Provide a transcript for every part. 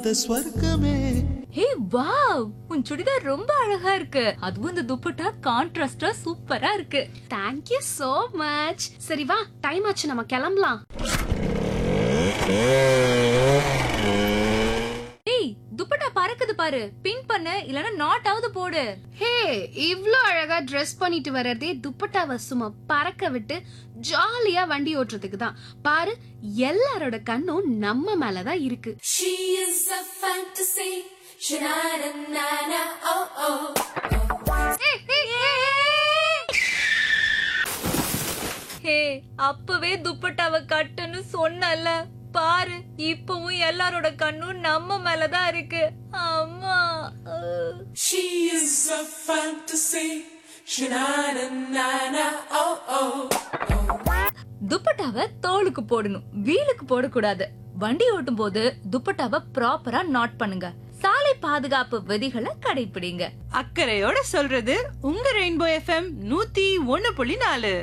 ஸ்வர்க்கமே hey wow உன் சுடிதார் ரொம்ப அழகா இருக்கு அதுவும் இந்த துப்பட்டா கான்ட்ராஸ்டா சூப்பரா இருக்கு தேங்க் யூ so மச் சரி வா டைம் ஆச்சு நம்ம கிளம்பலாம் டேய் துப்பட்டா பறக்குது பாரு பின் பண்ணு இல்லனா நாட் ஆவது போடு ஹே இவ்ளோ அழகா ட்ரெஸ் பண்ணிட்டு வர்றதே துப்பட்டாவை சும்மா பறக்க விட்டு ஜாலியா வண்டி ஓட்டுறதுக்கு தான் பாரு எல்லாரோட கண்ணும் நம்ம மேல தான் இருக்கு She is a fantasy. Sha-na-na-na-na, oh oh. ஹே அப்பவே துப்பட்டாவை கட்டுன்னு சொன்னல பாரு இப்பவும் எல்லாரோட கண்ணும் நம்ம மேலதான் இருக்கு அம்மா அஹ். She is a fantasy. Sha-na-na-na-na, oh oh. துப்பட்டாவை தோலுக்கு போடணும் வீலுக்கு போடக்கூடாது வண்டி ஓட்டும் போது துப்பட்டாவை ப்ராப்பரா நாட் பண்ணுங்க சாலை பாதுகாப்பு விதிகளை கடைபிடிங்க அக்கறையோட சொல்றது உங்க ரெயின்போ எஃப்எம் நூத்தி ஒன்னு புள்ளி நாலு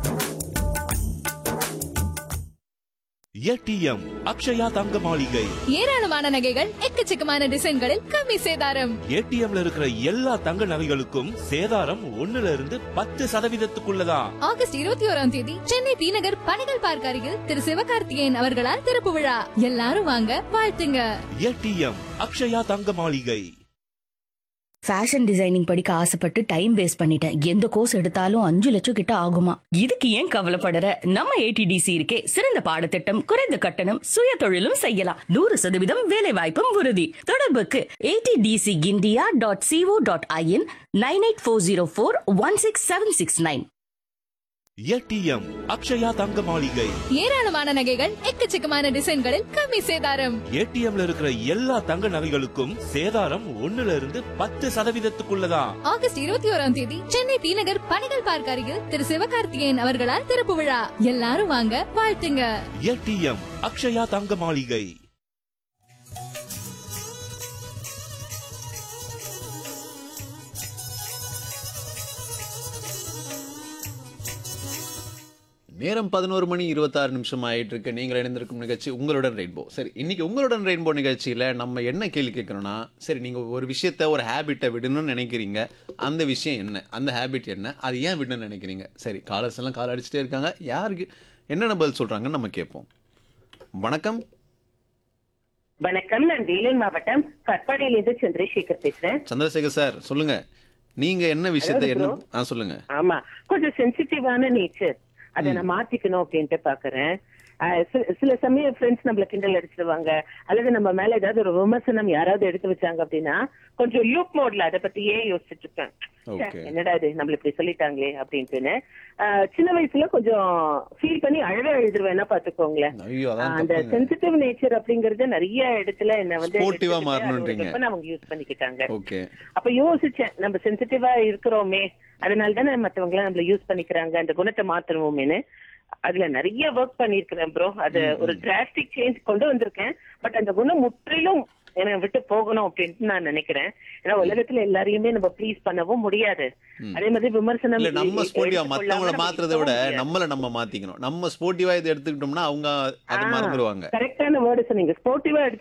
ஏடிஎம் அக்ஷயா தங்க மாளிகை ஏராளமான நகைகள் எக்கச்சக்கமான டிசைன்களில் கம்மி சேதாரம் ஏடிஎம்ல இருக்கிற எல்லா தங்க நகைகளுக்கும் சேதாரம் ஒண்ணுல இருந்து பத்து சதவீதத்துக்குள்ளதான் ஆகஸ்ட் இருபத்தி ஓராம் தேதி சென்னை தி நகர் பணிகள் பார்க்க அருகில் திரு சிவகார்த்திகேயன் அவர்களால் திறப்பு விழா எல்லாரும் வாங்க வாழ்த்துங்க ஏடிஎம் அக்ஷயா தங்க மாளிகை ஃபேஷன் டிசைனிங் படிக்க ஆசைப்பட்டு டைம் வேஸ்ட் பண்ணிட்டேன் எந்த கோர்ஸ் எடுத்தாலும் அஞ்சு லட்சம் கிட்ட ஆகுமா இதுக்கு ஏன் கவலைப்படற நம்ம ஏடிடிசி இருக்கே சிறந்த பாடத்திட்டம் குறைந்த கட்டணம் சுய தொழிலும் செய்யலாம் நூறு சதவீதம் வேலை வாய்ப்பும் உறுதி தொடர்புக்கு ADTC India dot co dot in nine eight four zero four one six seven six nine ATM Akshaya தங்க மாளிகை ஏராளமான நகைகள் எக்கச்சக்கமான டிசைன்களில் கம்மி சேதாரம் ஏடிஎம்ல இருக்கிற எல்லா தங்க நகைகளுக்கும் சேதாரம் ஒண்ணுல இருந்து பத்து சதவீதத்துக்குள்ளதான் ஆகஸ்ட் இருபத்தி ஓராம் தேதி சென்னை தி நகர் பணிகள் பார்க்க அருகில் திரு சிவகார்த்திகேயன் அவர்களால் திறப்பு விழா எல்லாரும் வாங்க வாழ்த்துங்க ஏடிஎம் அக்ஷயா தங்க மாளிகை நேரம் பதினோரு மணி இருபத்தாறு நிமிஷம் ஆயிட்டு இருக்கு நீங்கள் இணைந்திருக்கும் நிகழ்ச்சி உங்களுடன் ரெயின்போ சரி இன்னைக்கு உங்களுடன் ரெயின்போ நிகழ்ச்சியில் நம்ம என்ன கேள்வி கேட்குறோம்னா சரி நீங்கள் ஒரு விஷயத்த ஒரு ஹேபிட்டை விடணும்னு நினைக்கிறீங்க அந்த விஷயம் என்ன அந்த ஹேபிட் என்ன அது ஏன் விடணும்னு நினைக்கிறீங்க சரி காலர்ஸ் எல்லாம் கால் அடிச்சுட்டே இருக்காங்க யாருக்கு என்னென்ன பதில் சொல்கிறாங்கன்னு நம்ம கேட்போம் வணக்கம் வணக்கம் நான் வேலூர் மாவட்டம் கட்பாடியிலிருந்து சந்திரசேகர் பேசுறேன் சந்திரசேகர் சார் சொல்லுங்க நீங்க என்ன விஷயத்த என்ன ஆ சொல்லுங்க ஆமா கொஞ்சம் சென்சிட்டிவான நேச்சர் அதை நான் மாத்திக்கணும் அப்படின்ட்டு பாக்குறேன் அஹ் சி- சில சமயம் ஃப்ரெண்ட்ஸ் நம்மள கிண்டல் அடிச்சிருவாங்க அல்லது நம்ம மேல ஏதாவது ஒரு விமர்சனம் யாராவது எடுத்து வச்சாங்க அப்படின்னா கொஞ்சம் லூப் மோட்ல அதை பத்தியே யோசிச்சுட்டு இருப்பேன் ச்சே, Okay. என்னடா இது நம்மள இப்படி சொல்லிட்டாங்களே அப்படின்ட்டுன்னு அஹ் சின்ன வயசுல கொஞ்சம் ஃபீல் பண்ணி அழவே எழுதுருவேன்னா பாத்துக்கோங்களேன் ஐயோ அதான் அந்த தப்புங்க சென்சிட்டிவ் நேச்சர் அப்படிங்கறது நிறைய இடத்துல என்ன வந்து Sportive ஆ எடுத்துக்கிட்டு மாறணுன்றீங்க. அதோட weapon அவங்க யூஸ் பண்ணிக்கிட்டாங்க ஓகே அப்ப யோசிச்சேன் நம்ம சென்சிட்டிவா இருக்கிறோமே அதனால தானே மத்தவங்க எல்லாம் நம்மள யூஸ் பண்ணிக்கிறாங்க அந்த குணத்தை மாத்தணுமேனு அதுல நிறைய ஒர்க் பண்ணிருக்கிறேன் ப்ரோ அது ஒரு டிராஸ்டிக் சேஞ்ச் கொண்டு வந்திருக்கேன் பட் அந்த குணம் முற்றிலும் என்னை விட்டு போகணும் அப்படின்ட்டு நான் நினைக்கிறேன் ஏன்னா உலகத்துல எல்லாரையுமே நம்ம ப்ளீஸ் பண்ணவும் முடியாது அதே மாதிரி விமர்சனம் இல்ல நம்ம ஸ்போர்ட்டிவா எடுத்துக்கொள்ளாம மத்தவங்கள நம்ம மாத்துறதை விட இருக்கவும் முடியாது. நம்மள நம்ம மாத்திக்கணும் நம்ம ஸ்போர்ட்டிவா இதை எடுத்துக்கிட்டோம்னா அவங்க அதை மறந்துடுவாங்க கரெக்டான வேர்டு சொன்னீங்க ஸ்போர்ட்டிவா